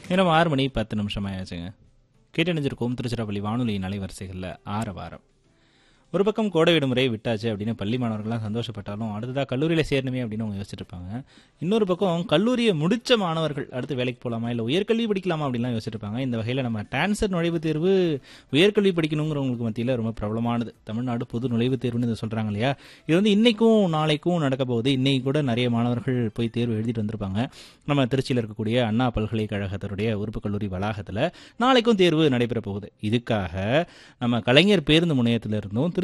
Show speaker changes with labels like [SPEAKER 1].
[SPEAKER 1] நேரம் ஆறு மணி பத்து நிமிஷம் ஆயாச்சுங்க கேட்டு நினைஞ்சிருக்கோம் திருச்சிராப்பள்ளி வானொலி அலைவரிசைகளில் ஆற வாரம் ஒரு பக்கம் கோடை விடுமுறை விட்டாச்சு அப்படின்னு பள்ளி மாணவர்கள்லாம் சந்தோஷப்பட்டாலும் அடுத்ததாக கல்லூரியில் சேரணுமே அப்படின்னு அவங்க யோசிச்சுட்டு இருப்பாங்க இன்னொரு பக்கம் கல்லூரியை முடிச்ச மாணவர்கள் அடுத்து வேலைக்கு போகலாமா இல்லை உயர்கல்வி படிக்கலாமா அப்படின்லாம் யோசிச்சுட்டு இருப்பாங்க இந்த வகையில் நம்ம டான்சர் நுழைவுத் தேர்வு உயர்கல்வி படிக்கணுங்கிறவங்களுக்கு மத்தியில் ரொம்ப பிரபலமானது தமிழ்நாடு பொது நுழைவுத் தேர்வுன்னு இதை சொல்கிறாங்க இல்லையா இது வந்து இன்னைக்கும் நாளைக்கும் நடக்க போகுது இன்னைக்கு கூட நிறைய மாணவர்கள் போய் தேர்வு எழுதிட்டு வந்திருப்பாங்க நம்ம திருச்சியில் இருக்கக்கூடிய அண்ணா பல்கலைக்கழகத்தினுடைய உறுப்பு கல்லூரி வளாகத்தில் நாளைக்கும் தேர்வு நடைபெற போகுது இதுக்காக நம்ம கலைஞர் பேருந்து முனையத்தில் இருந்தும்